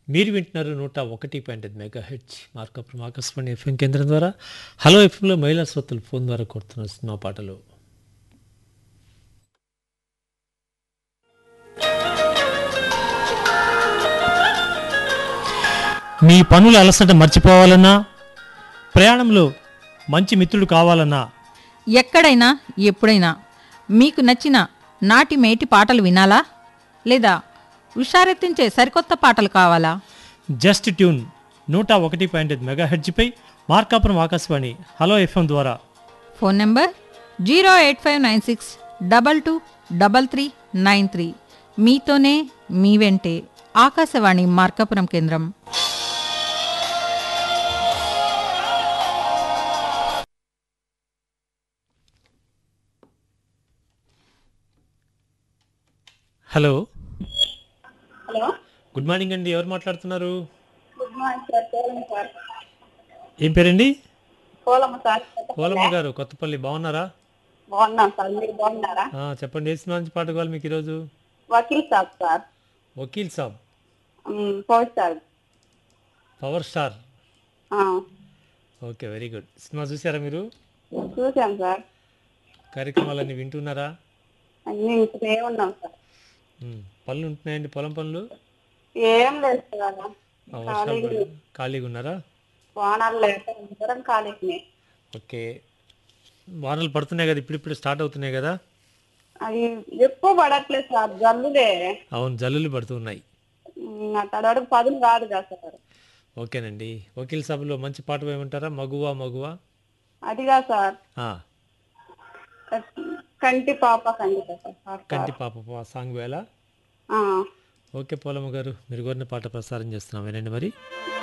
మీరు వింటున్నారు నూట ఒకటి పాయింట్ ఐదు megahertz Markapuram Akashvani F M కేంద్రం ద్వారా హలో ఎఫ్ఎంలో మహిళా శ్రోతలు ఫోన్ ద్వారా కొడుతున్న సినిమా పాటలు మీ పనుల అలసట మర్చిపోవాలన్నా ప్రయాణంలో మంచి మిత్రుడు కావాలన్నా ఎక్కడైనా ఎప్పుడైనా మీకు నచ్చిన నాటి మేటి పాటలు వినాలా లేదా ఉషారెత్తించే సరికొత్త పాటలు కావాలా జస్ట్ ట్యూన్ నూట ఒకటి పాయింట్ ఐదు మెగా హెడ్జ్పై మార్కాపురం ఆకాశవాణి హలో ఎఫ్ఎం ద్వారా phone number zero eight five nine six double two double three nine three మీతోనే మీ వెంటే ఆకాశవాణి మార్కాపురం కేంద్రం హలో హలో గుడ్ మార్నింగ్ అండి ఎవరు మాట్లాడుతున్నారు good morning sir Polamma sir ఏం పేరండి పోలమ్మ సార్ పోలమ్మ గారు కొత్తపల్లి బాగున్నారా బాగున్నాం సార్ మీరు బాగున్నారా ఆ, చెప్పండి ఏ సినిమా నుంచి పాట కావాలి మీకు ఈరోజు వకీల్ సాబ్ సార్ వకీల్ సాబ్ మ్, ఫోర్ సార్ పవర్ స్టార్ ఆ, ఓకే వెరీ గుడ్ సినిమా చూసారా మీరు చూశాం సార్ కార్యక్రమాలన్నీ వింటున్నారా అన్నీ ఇంకనే ఉన్నాం సార్ ఉమ్, పనులు ఉంటున్నాయండి పొలం పనులు ఏం లేదు సార్ ఆ, వర్షాలు పడి- ఖాళీగా ఉన్నారా వానాలు లేక అందరం ఖాళీకి ఓకే వానలు పడుతున్నాయి కదా ఇప్పుడిప్పుడు స్టార్ట్ అవుతున్నాయి కదా అది ఎక్కువ పడట్లేదు సార్ జల్లులే అవును జల్లులు పడుతున్నాయి మ్, ఆ తడవరకు పదులు కాదు కదా సార్ ఓకేనండి వకీల్ సభలో మంచి పాట వేయమంటారా మగువా మగువా అదిగా సార్ ఆ, కం- కంటి పాప కంటి పాప సార్ కంటి పాప పా- సాంగ్ వేళ ఆ, ఓకే పోలమ్మ గారు మీరు కోరిన పాట ప్రసారం చేస్తున్నాం వినండి మరి